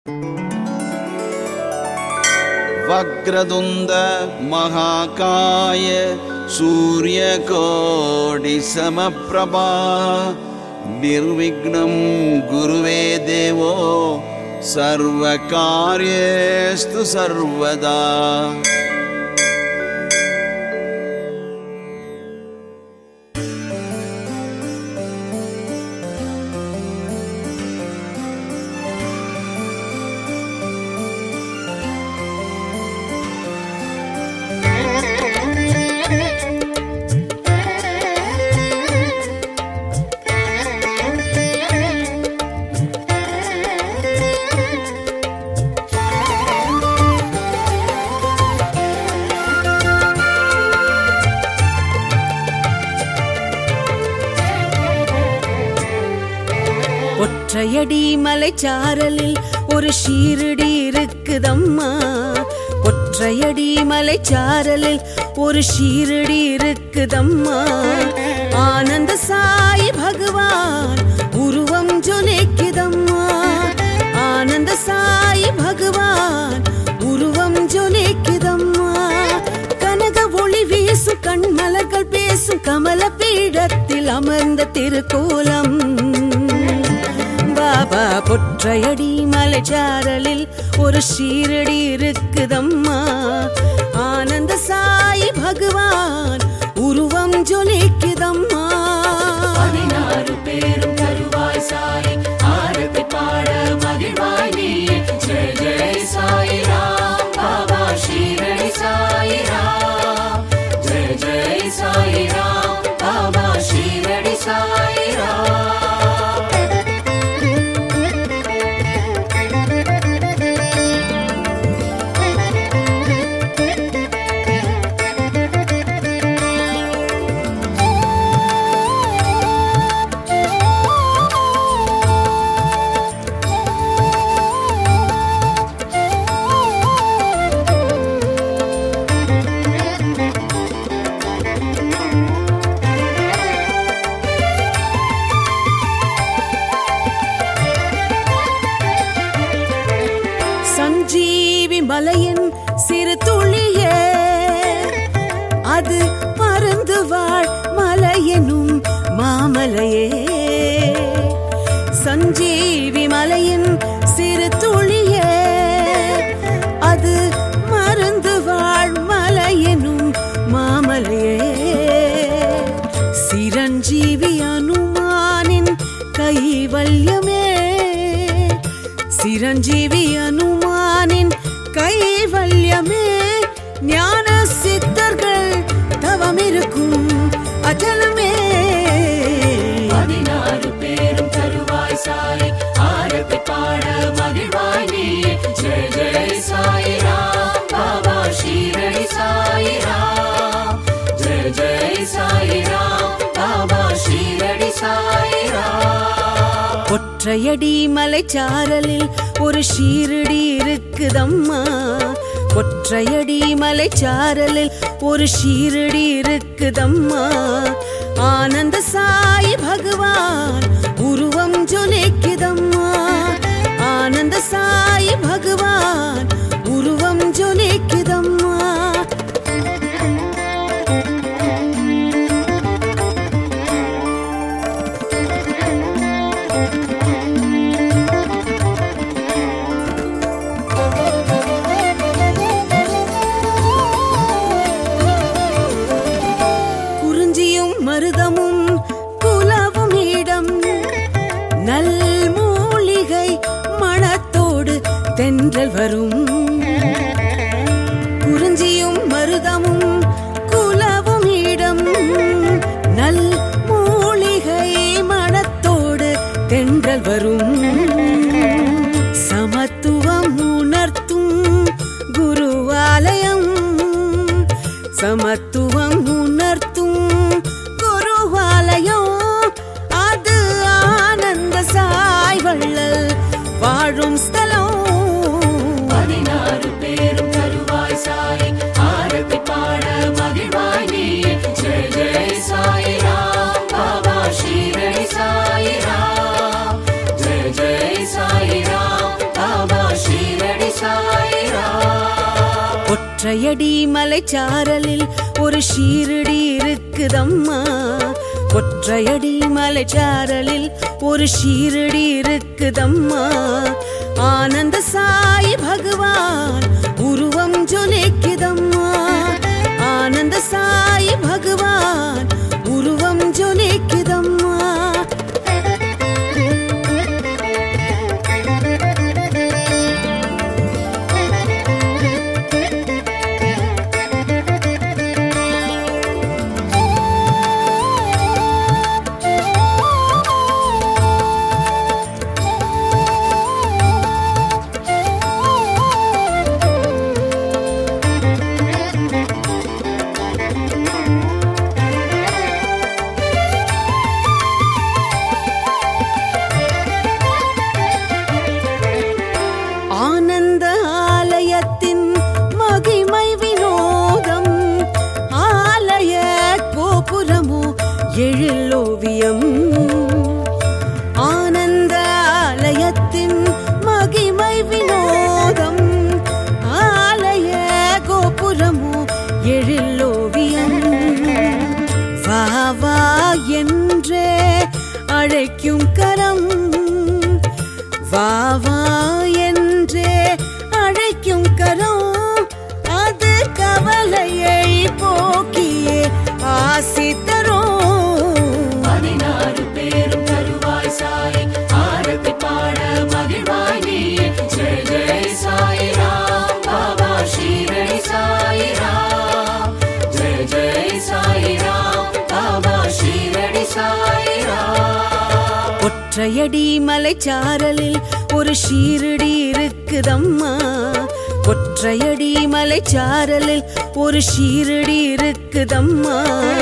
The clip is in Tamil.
वक्रतुन्द महाकाय सूर्यकोटिसमप्रभा निर्विघ्नं गुरुवे देवो सर्वकार्येस्तु सर्वदा ஒற்றையடி மலைச்சாரலில் ஒரு ஷீரடி இருக்குதம்மா ஒற்றையடி மலைச்சாரலில் ஒரு ஷீரடி இருக்குதம்மா ஆனந்த சாய் பகவான் உருவம் ஜொலிக்குதம்மா ஆனந்த சாய் பகவான் உருவம் ஜொலிக்குதம்மா கனக ஒளி வீசும் கண்மலர்கள் பேசும் கமல பீடத்தில் அமர்ந்த திருக்கோலம் பாபா பொற்றையடி மலைச்சாரலில் ஒரு ஷீரடி இருக்குதம்மா ஆனந்த சாய் பகவான் உருவம் ஜொலிக்குதம்மா பதினாறு பேரும் தருவாய் சாய் ஆரத்தி பாட மகிழ்வாய் நீ ஜெய ஜெய சாய் ராம் பாபா ஷீரடி சாய் ராம் ஜெய ஜெய சாய் ராம் பாபா ஷீரடி சாய் ராம் சஞ்சீவி மலையின் சிறு துளியே அது மருந்து வாழ் மலையெனும் மாமலையே சஞ்சீவி மலையின் சிறு துளியே அது மருந்து வாழ் மலையெனும் மாமலையே சிரஞ்சீவி அனுமானின் கைவல்யமே சிரஞ்சீவி அனுமானின் கைவல்யமே ஞான சித்தர்கள் தவம் இருக்கும் அஜலமே பதினாறு பேரும் தருவாய் சாய் ஆரத்தி பாட மகிழ்வாய் நீ ஜெய ஜெய சாய் ராம் பாபா ஷீரடி சாய் ராம் ஜெய ஜெய சாய் ராம் பாபா ஷீரடி சாய் ராம் ஒற்றையடி மலைச்சாரலில் ஒரு ஷீரடி இருக்குதம்மா ஒற்றையடி மலைச்சாரலில் ஒரு ஷீரடி இருக்குதம்மா ஆனந்த சாய் பகவான் உருவம் ஜொலிக்குதம்மா ஆனந்த சாய் பகவான் உருவம் ஜொலிக்குதம்மா குறிஞ்சியும் மருதமும் குலவும் இடம் நல் மூலிகை மணத்தோடு தென்றல் வரும் குறிஞ்சியும் மருதமும் குலவும் இடம் நல் மூலிகை மணத்தோடு தென்றல் வரும் சமத்துவம் உணர்த்தும் குருவாலயம் சமத்துவம் உணர்த்தும் குருவாலயம் அது ஆனந்த சாய் வள்ளல் வாழும் ஸ்தலம் பதினாறு பேரும் தருவாய் சாய் ஆரத்தி பாட மகிழ்வாய் நீ ஜெய ஜெய சாய் ராம் பாபா ஷீரடி சாய் ராம் ஜெய ஒற்றையடி மலைச்சாரலில் ஒரு ஷீரடி இருக்குதம்மா ஒற்றையடி மலைச்சாரலில் ஒரு ஷீரடி இருக்குதம்மா ஆனந்த சாய் பகவான் உருவம் ஜொலிக்குதம்மா ஆனந்த சாய் பகவான் உருவம் ஜொலிக்குதம்மா ஆனந்த ஆலயத்தின் மகிமை வினோதம் ஆலய கோபுரமோ எழிலோவியம் ஆனந்த ஆலயத்தின் மகிமை வினோதம் ஆலய கோபுரமோ எழிலோவியம் வா வா என்றே அழைக்கும் கரம் வா வா என்றே அழைக்கும் கரம் அது கவலையை போக்கியே ஆசி தரும் பதினாறு பேரும் தருவாய் சாய் ஆரத்தி பாட மகிழ்வாய் நீயே ஜெய ஜெய சாய் ராம் பாபா ஷீரடி சாய் ராம் ஜெய ஜெய சாய் ராம் பாபா ஷீரடி சாய் ராம் ஒற்றையடி மலைச்சாரலில் ஒரு ஷீரடி இருக்குதம்மா ஒற்றையடி மலைச்சாரலில் ஒரு ஷீரடி இருக்குதம்மா